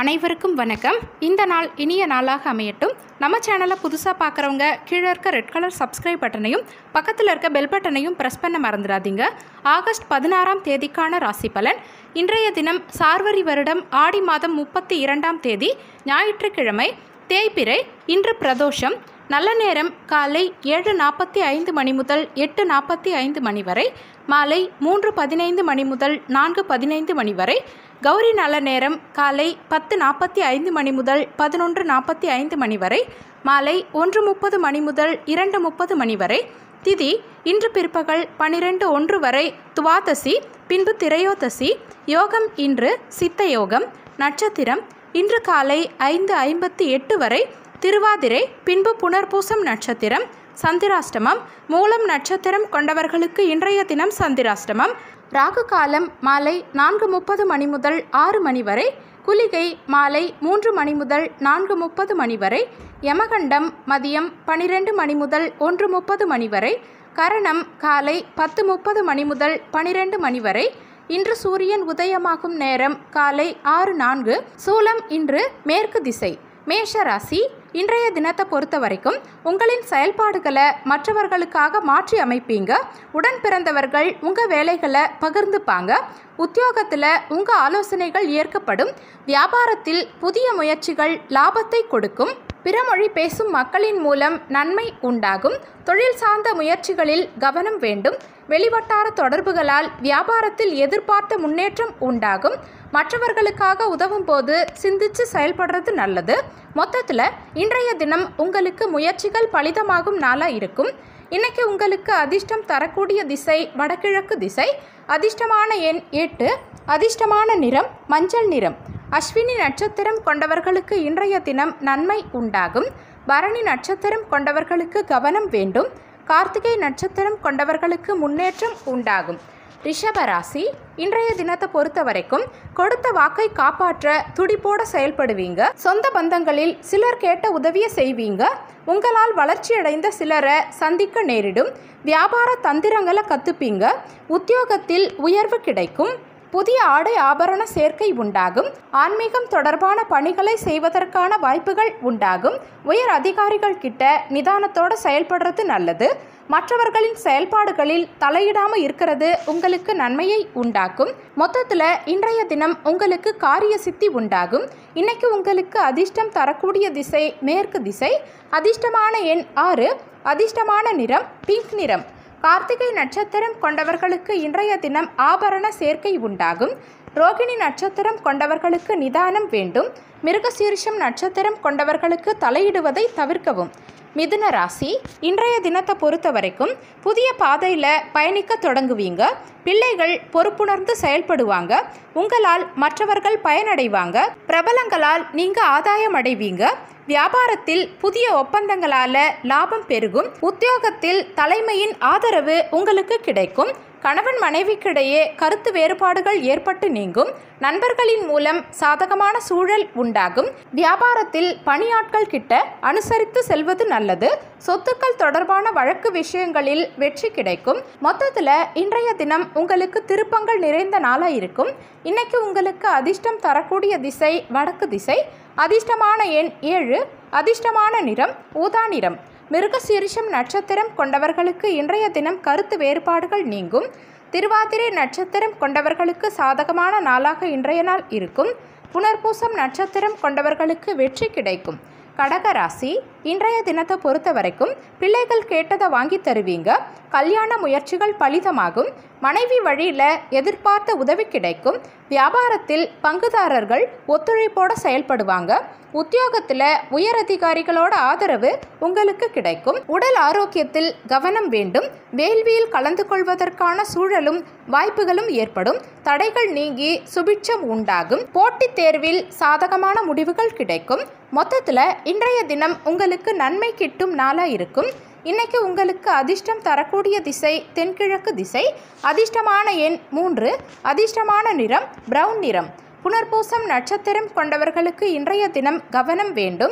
அனைவருக்கும் வணக்கம் இந்த நாள் இனிய நாளாக அமையட்டும் நம்ம சேனலை புதுசாக பார்க்குறவங்க கீழே இருக்க ரெட் கலர் சப்ஸ்கிரைப் பட்டனையும் பக்கத்தில் இருக்க பெல் பட்டனையும் ப்ரெஸ் பண்ண மறந்துடாதீங்க ஆகஸ்ட் பதினாறாம் தேதிக்கான ராசி பலன் இன்றைய தினம் சார்வரி வருடம் ஆடி மாதம் முப்பத்தி இரண்டாம் தேதி ஞாயிற்றுக்கிழமை தேய்பிறை இன்று பிரதோஷம் நல்ல நேரம் காலை ஏழு நாற்பத்தி ஐந்து மணி முதல் எட்டு நாற்பத்தி ஐந்து மணி வரை மாலை மூன்று பதினைந்து மணி முதல் நான்கு பதினைந்து மணி வரை கௌரி நல்ல நேரம் காலை பத்து நாற்பத்தி ஐந்து மணி முதல் பதினொன்று நாற்பத்தி ஐந்து மணி வரை மாலை ஒன்று முப்பது மணி முதல் இரண்டு முப்பது மணி வரை திதி இன்று பிற்பகல் பனிரெண்டு ஒன்று வரை துவாதசி பின்பு திரையோதசி யோகம் இன்று சித்த யோகம் நட்சத்திரம் இன்று காலை ஐந்து ஐம்பத்தி எட்டு வரை திருவாதிரை பின்பு புனர்பூசம் நட்சத்திரம் சந்திராஷ்டமம் மூலம் நட்சத்திரம் கொண்டவர்களுக்கு இன்றைய தினம் சந்திராஷ்டமம் ராகு காலம் மாலை நான்கு முப்பது மணி முதல் ஆறு மணி வரை குளிகை மாலை மூன்று மணி முதல் நான்கு முப்பது மணி வரை யமகண்டம் மதியம் பனிரெண்டு மணி முதல் ஒன்று முப்பது மணி வரை கரணம் காலை பத்து முப்பது மணி முதல் பனிரெண்டு மணி வரை இன்று சூரியன் உதயமாகும் நேரம் காலை ஆறு நான்கு சூலம் இன்று மேற்கு திசை மேஷ ராசி இன்றைய தினத்தை பொறுத்த வரைக்கும் உங்களின் செயல்பாடுகளை மற்றவர்களுக்காக மாற்றி அமைப்பீங்க உடன் பிறந்தவர்கள் உங்கள் வேலைகளை பகிர்ந்துப்பாங்க உத்தியோகத்தில் உங்கள் ஆலோசனைகள் ஏற்கப்படும் வியாபாரத்தில் புதிய முயற்சிகள் லாபத்தை கொடுக்கும் பிறமொழி பேசும் மக்களின் மூலம் நன்மை உண்டாகும் தொழில் சார்ந்த முயற்சிகளில் கவனம் வேண்டும் வெளிவட்டார தொடர்புகளால் வியாபாரத்தில் எதிர்பார்த்த முன்னேற்றம் உண்டாகும் மற்றவர்களுக்காக உதவும் போது சிந்திச்சு செயல்படுறது நல்லது மொத்தத்தில் இன்றைய தினம் உங்களுக்கு முயற்சிகள் பலிதமாகும் நாளாக இருக்கும் இன்னைக்கு உங்களுக்கு அதிர்ஷ்டம் தரக்கூடிய திசை வடகிழக்கு திசை அதிர்ஷ்டமான எண் எட்டு அதிர்ஷ்டமான நிறம் மஞ்சள் நிறம் அஸ்வினி நட்சத்திரம் கொண்டவர்களுக்கு இன்றைய தினம் நன்மை உண்டாகும் பரணி நட்சத்திரம் கொண்டவர்களுக்கு கவனம் வேண்டும் கார்த்திகை நட்சத்திரம் கொண்டவர்களுக்கு முன்னேற்றம் உண்டாகும் ரிஷபராசி இன்றைய தினத்தை பொறுத்த வரைக்கும் கொடுத்த வாக்கை காப்பாற்ற துடிப்போட செயல்படுவீங்க சொந்த பந்தங்களில் சிலர் கேட்ட உதவியை செய்வீங்க உங்களால் வளர்ச்சியடைந்த சிலரை சந்திக்க நேரிடும் வியாபார தந்திரங்களை கற்றுப்பீங்க உத்தியோகத்தில் உயர்வு கிடைக்கும் புதிய ஆடை ஆபரண சேர்க்கை உண்டாகும் ஆன்மீகம் தொடர்பான பணிகளை செய்வதற்கான வாய்ப்புகள் உண்டாகும் உயர் அதிகாரிகள் கிட்ட நிதானத்தோட செயல்படுறது நல்லது மற்றவர்களின் செயல்பாடுகளில் தலையிடாமல் இருக்கிறது உங்களுக்கு நன்மையை உண்டாக்கும் மொத்தத்தில் இன்றைய தினம் உங்களுக்கு காரிய சித்தி உண்டாகும் இன்னைக்கு உங்களுக்கு அதிர்ஷ்டம் தரக்கூடிய திசை மேற்கு திசை அதிர்ஷ்டமான எண் ஆறு அதிர்ஷ்டமான நிறம் பிங்க் நிறம் கார்த்திகை நட்சத்திரம் கொண்டவர்களுக்கு இன்றைய தினம் ஆபரண சேர்க்கை உண்டாகும் ரோகிணி நட்சத்திரம் கொண்டவர்களுக்கு நிதானம் வேண்டும் மிருகசீரிஷம் நட்சத்திரம் கொண்டவர்களுக்கு தலையிடுவதை தவிர்க்கவும் மிதுன ராசி இன்றைய தினத்தை பொறுத்த வரைக்கும் புதிய பாதையில் பயணிக்க தொடங்குவீங்க பிள்ளைகள் பொறுப்புணர்ந்து செயல்படுவாங்க உங்களால் மற்றவர்கள் பயனடைவாங்க பிரபலங்களால் நீங்கள் ஆதாயம் அடைவீங்க வியாபாரத்தில் புதிய ஒப்பந்தங்களால லாபம் பெருகும் உத்தியோகத்தில் தலைமையின் ஆதரவு உங்களுக்கு கிடைக்கும் கணவன் மனைவிக்கிடையே கருத்து வேறுபாடுகள் ஏற்பட்டு நீங்கும் நண்பர்களின் மூலம் சாதகமான சூழல் உண்டாகும் வியாபாரத்தில் பணியாட்கள் கிட்ட அனுசரித்து செல்வது நல்லது சொத்துக்கள் தொடர்பான வழக்கு விஷயங்களில் வெற்றி கிடைக்கும் மொத்தத்தில் இன்றைய தினம் உங்களுக்கு திருப்பங்கள் நிறைந்த நாளாக இருக்கும் இன்னைக்கு உங்களுக்கு அதிர்ஷ்டம் தரக்கூடிய திசை வடக்கு திசை அதிர்ஷ்டமான எண் ஏழு அதிர்ஷ்டமான நிறம் ஊதா நிறம் மிருகசீரிஷம் நட்சத்திரம் கொண்டவர்களுக்கு இன்றைய தினம் கருத்து வேறுபாடுகள் நீங்கும் திருவாதிரை நட்சத்திரம் கொண்டவர்களுக்கு சாதகமான நாளாக இன்றைய நாள் இருக்கும் புனர்பூசம் நட்சத்திரம் கொண்டவர்களுக்கு வெற்றி கிடைக்கும் கடகராசி இன்றைய தினத்தை பொறுத்த வரைக்கும் பிள்ளைகள் கேட்டதை வாங்கி தருவீங்க கல்யாண முயற்சிகள் பலிதமாகும் மனைவி வழியில் எதிர்பார்த்த உதவி கிடைக்கும் வியாபாரத்தில் பங்குதாரர்கள் ஒத்துழைப்போட செயல்படுவாங்க உத்தியோகத்தில் உயர் அதிகாரிகளோட ஆதரவு உங்களுக்கு கிடைக்கும் உடல் ஆரோக்கியத்தில் கவனம் வேண்டும் வேள்வியில் கலந்து கொள்வதற்கான சூழலும் வாய்ப்புகளும் ஏற்படும் தடைகள் நீங்கி சுபிட்சம் உண்டாகும் போட்டித் தேர்வில் சாதகமான முடிவுகள் கிடைக்கும் மொத்தத்தில் இன்றைய தினம் உங்களுக்கு நன்மை கிட்டும் நாளாக இருக்கும் இன்னைக்கு உங்களுக்கு அதிர்ஷ்டம் தரக்கூடிய திசை தென்கிழக்கு திசை அதிர்ஷ்டமான எண் மூன்று அதிர்ஷ்டமான நிறம் பிரவுன் நிறம் புனர்பூசம் நட்சத்திரம் கொண்டவர்களுக்கு இன்றைய தினம் கவனம் வேண்டும்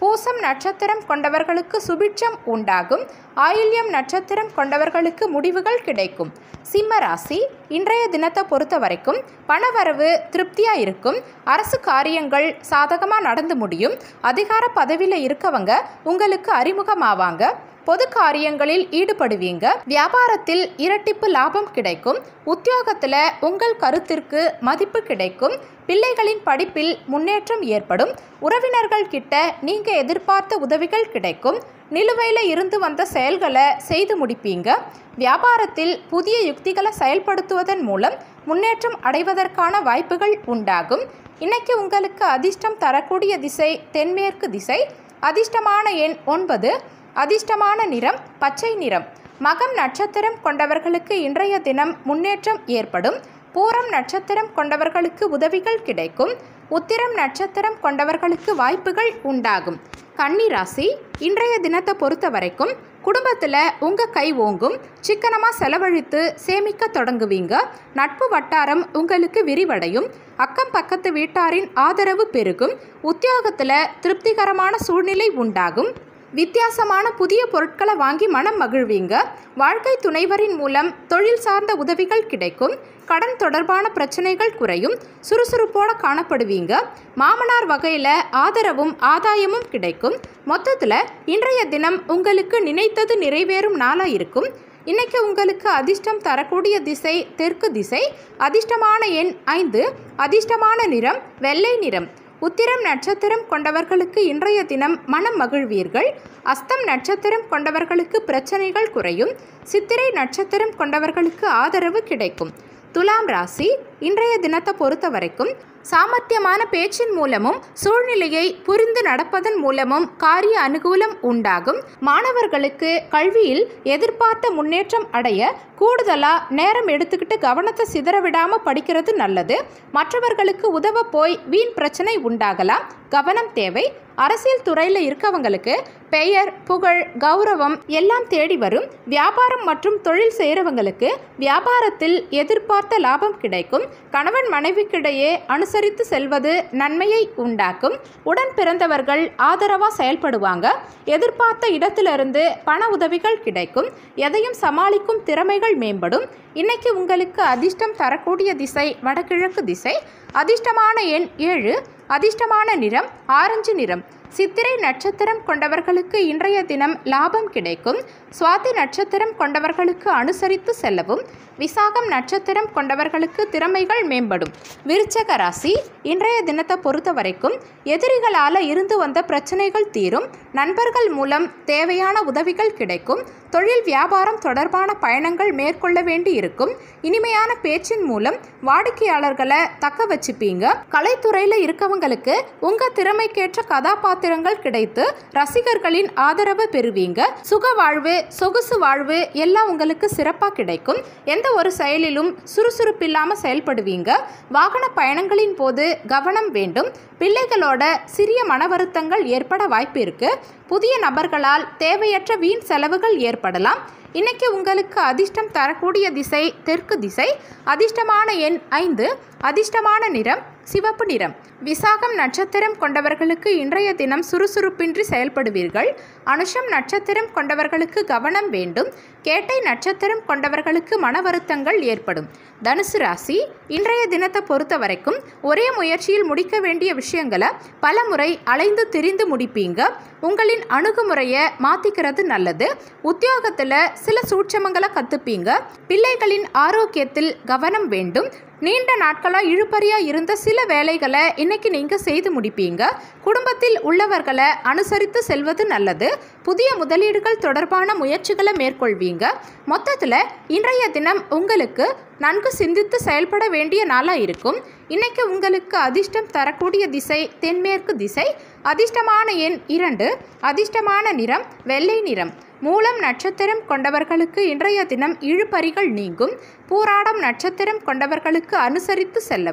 பூசம் நட்சத்திரம் கொண்டவர்களுக்கு சுபிட்சம் உண்டாகும் ஆயில்யம் நட்சத்திரம் கொண்டவர்களுக்கு முடிவுகள் கிடைக்கும் சிம்ம ராசி இன்றைய தினத்தை பொறுத்த வரைக்கும் பணவரவு திருப்தியா இருக்கும் அரசு காரியங்கள் சாதகமா நடந்து முடியும் அதிகார பதவியில் இருக்கவங்க உங்களுக்கு அறிமுகமாவாங்க பொது காரியங்களில் ஈடுபடுவீங்க வியாபாரத்தில் இரட்டிப்பு லாபம் கிடைக்கும் உத்தியோகத்தில் உங்கள் கருத்திற்கு மதிப்பு கிடைக்கும் பிள்ளைகளின் படிப்பில் முன்னேற்றம் ஏற்படும் உறவினர்கள் கிட்ட நீங்க எதிர்பார்த்த உதவிகள் கிடைக்கும் நிலுவையில் இருந்து வந்த செயல்களை செய்து முடிப்பீங்க வியாபாரத்தில் புதிய யுக்திகளை செயல்படுத்துவதன் மூலம் முன்னேற்றம் அடைவதற்கான வாய்ப்புகள் உண்டாகும் இன்னைக்கு உங்களுக்கு அதிர்ஷ்டம் தரக்கூடிய திசை தென்மேற்கு திசை அதிர்ஷ்டமான எண் ஒன்பது அதிர்ஷ்டமான நிறம் பச்சை நிறம் மகம் நட்சத்திரம் கொண்டவர்களுக்கு இன்றைய தினம் முன்னேற்றம் ஏற்படும் பூரம் நட்சத்திரம் கொண்டவர்களுக்கு உதவிகள் கிடைக்கும் உத்திரம் நட்சத்திரம் கொண்டவர்களுக்கு வாய்ப்புகள் உண்டாகும் கன்னி ராசி இன்றைய தினத்தை பொறுத்த வரைக்கும் குடும்பத்தில் உங்கள் கை ஓங்கும் சிக்கனமாக செலவழித்து சேமிக்க தொடங்குவீங்க நட்பு வட்டாரம் உங்களுக்கு விரிவடையும் அக்கம் பக்கத்து வீட்டாரின் ஆதரவு பெருகும் உத்தியோகத்தில் திருப்திகரமான சூழ்நிலை உண்டாகும் வித்தியாசமான புதிய பொருட்களை வாங்கி மனம் மகிழ்வீங்க வாழ்க்கை துணைவரின் மூலம் தொழில் சார்ந்த உதவிகள் கிடைக்கும் கடன் தொடர்பான பிரச்சனைகள் குறையும் சுறுசுறுப்போட காணப்படுவீங்க மாமனார் வகையில் ஆதரவும் ஆதாயமும் கிடைக்கும் மொத்தத்தில் இன்றைய தினம் உங்களுக்கு நினைத்தது நிறைவேறும் நாளாக இருக்கும் இன்னைக்கு உங்களுக்கு அதிர்ஷ்டம் தரக்கூடிய திசை தெற்கு திசை அதிர்ஷ்டமான எண் ஐந்து அதிர்ஷ்டமான நிறம் வெள்ளை நிறம் உத்திரம் நட்சத்திரம் கொண்டவர்களுக்கு இன்றைய தினம் மனம் மகிழ்வீர்கள் அஸ்தம் நட்சத்திரம் கொண்டவர்களுக்கு பிரச்சனைகள் குறையும் சித்திரை நட்சத்திரம் கொண்டவர்களுக்கு ஆதரவு கிடைக்கும் துலாம் ராசி இன்றைய தினத்தை பொறுத்த வரைக்கும் சாமர்த்தியமான பேச்சின் மூலமும் சூழ்நிலையை புரிந்து நடப்பதன் மூலமும் காரிய அனுகூலம் உண்டாகும் மாணவர்களுக்கு கல்வியில் எதிர்பார்த்த முன்னேற்றம் அடைய கூடுதலா நேரம் எடுத்துக்கிட்டு கவனத்தை சிதற விடாம படிக்கிறது நல்லது மற்றவர்களுக்கு உதவ போய் வீண் பிரச்சனை உண்டாகலாம் கவனம் தேவை அரசியல் துறையில் இருக்கவங்களுக்கு பெயர் புகழ் கௌரவம் எல்லாம் தேடி வரும் வியாபாரம் மற்றும் தொழில் செய்கிறவங்களுக்கு வியாபாரத்தில் எதிர்பார்த்த லாபம் கிடைக்கும் கணவன் மனைவிக்கிடையே அனுசரித்து செல்வது நன்மையை உண்டாக்கும் உடன் பிறந்தவர்கள் ஆதரவாக செயல்படுவாங்க எதிர்பார்த்த இடத்திலிருந்து பண உதவிகள் கிடைக்கும் எதையும் சமாளிக்கும் திறமைகள் மேம்படும் இன்னைக்கு உங்களுக்கு அதிர்ஷ்டம் தரக்கூடிய திசை வடகிழக்கு திசை அதிர்ஷ்டமான எண் ஏழு அதிர்ஷ்டமான நிறம் ஆரஞ்சு நிறம் சித்திரை நட்சத்திரம் கொண்டவர்களுக்கு இன்றைய தினம் லாபம் கிடைக்கும் சுவாதி நட்சத்திரம் கொண்டவர்களுக்கு அனுசரித்து செல்லவும் விசாகம் நட்சத்திரம் கொண்டவர்களுக்கு திறமைகள் மேம்படும் விருச்சக ராசி இன்றைய தினத்தை பொறுத்த வரைக்கும் எதிரிகளால் இருந்து வந்த பிரச்சனைகள் தீரும் நண்பர்கள் மூலம் தேவையான உதவிகள் கிடைக்கும் தொழில் வியாபாரம் தொடர்பான பயணங்கள் மேற்கொள்ள வேண்டி இருக்கும் இனிமையான பேச்சின் மூலம் வாடிக்கையாளர்களை தக்க வச்சுப்பீங்க கலைத்துறையில் இருக்கவங்களுக்கு உங்க திறமைக்கேற்ற கதாபாத்திரங்கள் கிடைத்து ரசிகர்களின் ஆதரவை பெறுவீங்க சுக வாழ்வு சொகுசு வாழ்வு எல்லாம் உங்களுக்கு சிறப்பாக கிடைக்கும் எந்த ஒரு செயலிலும் சுறுசுறுப்பில்லாமல் செயல்படுவீங்க வாகன பயணங்களின் போது கவனம் வேண்டும் பிள்ளைகளோட சிறிய மன வருத்தங்கள் ஏற்பட வாய்ப்பு இருக்கு புதிய நபர்களால் தேவையற்ற வீண் செலவுகள் ஏற்படலாம் இன்னைக்கு உங்களுக்கு அதிர்ஷ்டம் தரக்கூடிய திசை தெற்கு திசை அதிர்ஷ்டமான எண் ஐந்து அதிர்ஷ்டமான நிறம் சிவப்பு நிறம் விசாகம் நட்சத்திரம் கொண்டவர்களுக்கு இன்றைய தினம் சுறுசுறுப்பின்றி செயல்படுவீர்கள் அனுஷம் நட்சத்திரம் கொண்டவர்களுக்கு கவனம் வேண்டும் கேட்டை நட்சத்திரம் கொண்டவர்களுக்கு மன வருத்தங்கள் ஏற்படும் தனுசு ராசி இன்றைய தினத்தை பொறுத்த வரைக்கும் ஒரே முயற்சியில் முடிக்க வேண்டிய விஷயங்களை பல முறை அலைந்து திரிந்து முடிப்பீங்க உங்களின் அணுகுமுறையை மாற்றிக்கிறது நல்லது உத்தியோகத்தில் சில சூட்சமங்களை கற்றுப்பீங்க பிள்ளைகளின் ஆரோக்கியத்தில் கவனம் வேண்டும் நீண்ட நாட்களாக இழுபறியாக இருந்த சில வேலைகளை இன்னைக்கு நீங்கள் செய்து முடிப்பீங்க குடும்பத்தில் உள்ளவர்களை அனுசரித்து செல்வது நல்லது புதிய முதலீடுகள் தொடர்பான முயற்சிகளை மேற்கொள்வீங்க மொத்தத்தில் இன்றைய தினம் உங்களுக்கு நன்கு சிந்தித்து செயல்பட வேண்டிய நாளாக இருக்கும் இன்னைக்கு உங்களுக்கு அதிர்ஷ்டம் தரக்கூடிய திசை தென்மேற்கு திசை அதிர்ஷ்டமான எண் இரண்டு அதிர்ஷ்டமான நிறம் வெள்ளை நிறம் மூலம் நட்சத்திரம் கொண்டவர்களுக்கு இன்றைய தினம் இழுபறிகள் நீங்கும் பூராடம் நட்சத்திரம் கொண்டவர்களுக்கு அனுசரித்து செல்லவும்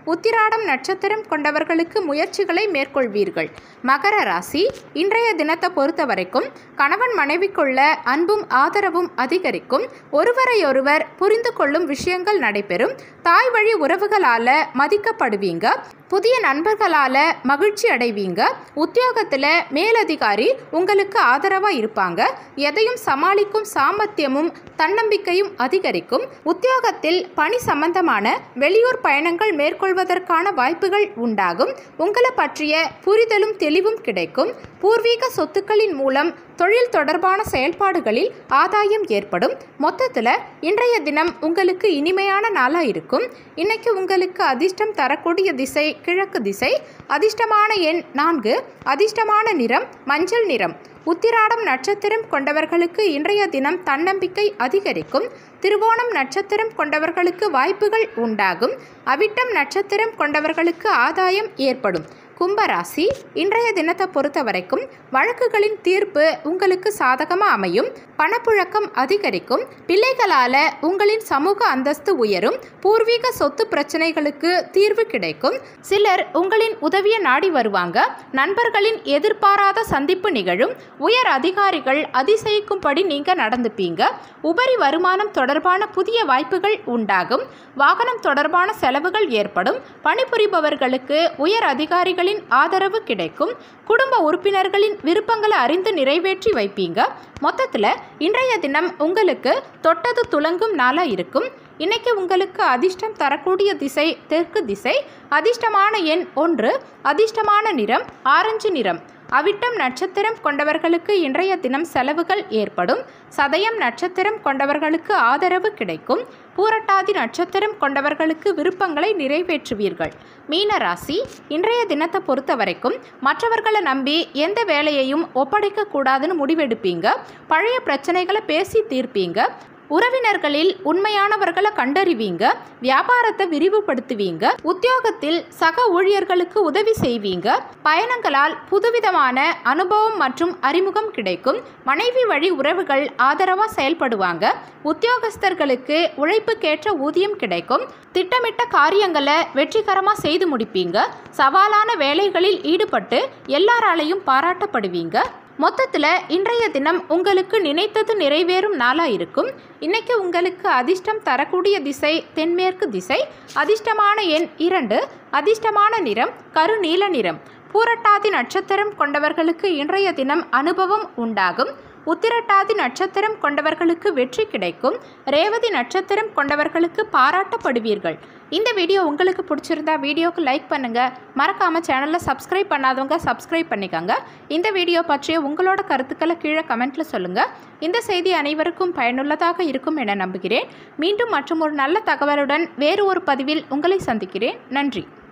உத்திராடம் நட்சத்திரம் கொண்டவர்களுக்கு முயற்சிகளை மேற்கொள்வீர்கள் மகர ராசி இன்றைய தினத்தை பொறுத்த வரைக்கும் கணவன் மனைவிக்குள்ள அன்பும் ஆதரவும் அதிகரிக்கும் ஒருவரையொருவர் புரிந்து கொள்ளும் விஷயங்கள் நடைபெறும் தாய் வழி உறவுகளால மதிக்கப்படுவீங்க புதிய நண்பர்களால மகிழ்ச்சி அடைவீங்க உத்தியோகத்தில் மேலதிகாரி உங்களுக்கு ஆதரவாக இருப்பாங்க எதையும் சமாளிக்கும் சாமர்த்தியமும் தன்னம்பிக்கையும் அதிகரிக்கும் உத்தியோகத்தில் பணி சம்பந்தமான வெளியூர் பயணங்கள் மேற்கொள்வதற்கான வாய்ப்புகள் உண்டாகும் உங்களை பற்றிய புரிதலும் தெளிவும் கிடைக்கும் பூர்வீக சொத்துக்களின் மூலம் தொழில் தொடர்பான செயல்பாடுகளில் ஆதாயம் ஏற்படும் மொத்தத்தில் இன்றைய தினம் உங்களுக்கு இனிமையான நாளாக இருக்கும் இன்னைக்கு உங்களுக்கு அதிர்ஷ்டம் தரக்கூடிய திசை கிழக்கு திசை அதிர்ஷ்டமான எண் நான்கு அதிர்ஷ்டமான நிறம் மஞ்சள் நிறம் உத்திராடம் நட்சத்திரம் கொண்டவர்களுக்கு இன்றைய தினம் தன்னம்பிக்கை அதிகரிக்கும் திருவோணம் நட்சத்திரம் கொண்டவர்களுக்கு வாய்ப்புகள் உண்டாகும் அவிட்டம் நட்சத்திரம் கொண்டவர்களுக்கு ஆதாயம் ஏற்படும் கும்பராசி இன்றைய தினத்தை பொறுத்த வரைக்கும் வழக்குகளின் தீர்ப்பு உங்களுக்கு சாதகமாக அமையும் பணப்புழக்கம் அதிகரிக்கும் பிள்ளைகளால உங்களின் சமூக அந்தஸ்து உயரும் பூர்வீக சொத்து பிரச்சனைகளுக்கு தீர்வு கிடைக்கும் சிலர் உங்களின் உதவிய நாடி வருவாங்க நண்பர்களின் எதிர்பாராத சந்திப்பு நிகழும் உயர் அதிகாரிகள் அதிசயிக்கும்படி நீங்க நடந்துப்பீங்க உபரி வருமானம் தொடர்பான புதிய வாய்ப்புகள் உண்டாகும் வாகனம் தொடர்பான செலவுகள் ஏற்படும் பணிபுரிபவர்களுக்கு உயர் அதிகாரிகளின் ஆதரவு கிடைக்கும் குடும்ப உறுப்பினர்களின் விருப்பங்களை அறிந்து நிறைவேற்றி வைப்பீங்க மொத்தத்தில் இன்றைய தினம் உங்களுக்கு தொட்டது துலங்கும் நாளாக இருக்கும் இன்னைக்கு உங்களுக்கு அதிர்ஷ்டம் தரக்கூடிய திசை தெற்கு திசை அதிர்ஷ்டமான எண் ஒன்று அதிர்ஷ்டமான நிறம் ஆரஞ்சு நிறம் அவிட்டம் நட்சத்திரம் கொண்டவர்களுக்கு இன்றைய தினம் செலவுகள் ஏற்படும் சதயம் நட்சத்திரம் கொண்டவர்களுக்கு ஆதரவு கிடைக்கும் பூரட்டாதி நட்சத்திரம் கொண்டவர்களுக்கு விருப்பங்களை நிறைவேற்றுவீர்கள் மீன ராசி இன்றைய தினத்தை பொறுத்த வரைக்கும் மற்றவர்களை நம்பி எந்த வேலையையும் ஒப்படைக்க கூடாதுன்னு முடிவெடுப்பீங்க பழைய பிரச்சனைகளை பேசி தீர்ப்பீங்க உறவினர்களில் உண்மையானவர்களை கண்டறிவீங்க வியாபாரத்தை விரிவுபடுத்துவீங்க உத்தியோகத்தில் சக ஊழியர்களுக்கு உதவி செய்வீங்க பயணங்களால் புதுவிதமான அனுபவம் மற்றும் அறிமுகம் கிடைக்கும் மனைவி வழி உறவுகள் ஆதரவா செயல்படுவாங்க உத்தியோகஸ்தர்களுக்கு உழைப்புக்கேற்ற ஊதியம் கிடைக்கும் திட்டமிட்ட காரியங்களை வெற்றிகரமாக செய்து முடிப்பீங்க சவாலான வேலைகளில் ஈடுபட்டு எல்லாராலையும் பாராட்டப்படுவீங்க மொத்தத்தில் இன்றைய தினம் உங்களுக்கு நினைத்தது நிறைவேறும் நாளாக இருக்கும் இன்னைக்கு உங்களுக்கு அதிர்ஷ்டம் தரக்கூடிய திசை தென்மேற்கு திசை அதிர்ஷ்டமான எண் இரண்டு அதிர்ஷ்டமான நிறம் கருநீல நிறம் பூரட்டாதி நட்சத்திரம் கொண்டவர்களுக்கு இன்றைய தினம் அனுபவம் உண்டாகும் உத்திரட்டாதி நட்சத்திரம் கொண்டவர்களுக்கு வெற்றி கிடைக்கும் ரேவதி நட்சத்திரம் கொண்டவர்களுக்கு பாராட்டப்படுவீர்கள் இந்த வீடியோ உங்களுக்கு பிடிச்சிருந்தா வீடியோக்கு லைக் பண்ணுங்கள் மறக்காமல் சேனலில் சப்ஸ்கிரைப் பண்ணாதவங்க சப்ஸ்கிரைப் பண்ணிக்கோங்க இந்த வீடியோ பற்றிய உங்களோட கருத்துக்களை கீழே கமெண்ட்டில் சொல்லுங்கள் இந்த செய்தி அனைவருக்கும் பயனுள்ளதாக இருக்கும் என நம்புகிறேன் மீண்டும் மற்றும் ஒரு நல்ல தகவலுடன் வேறு ஒரு பதிவில் உங்களை சந்திக்கிறேன் நன்றி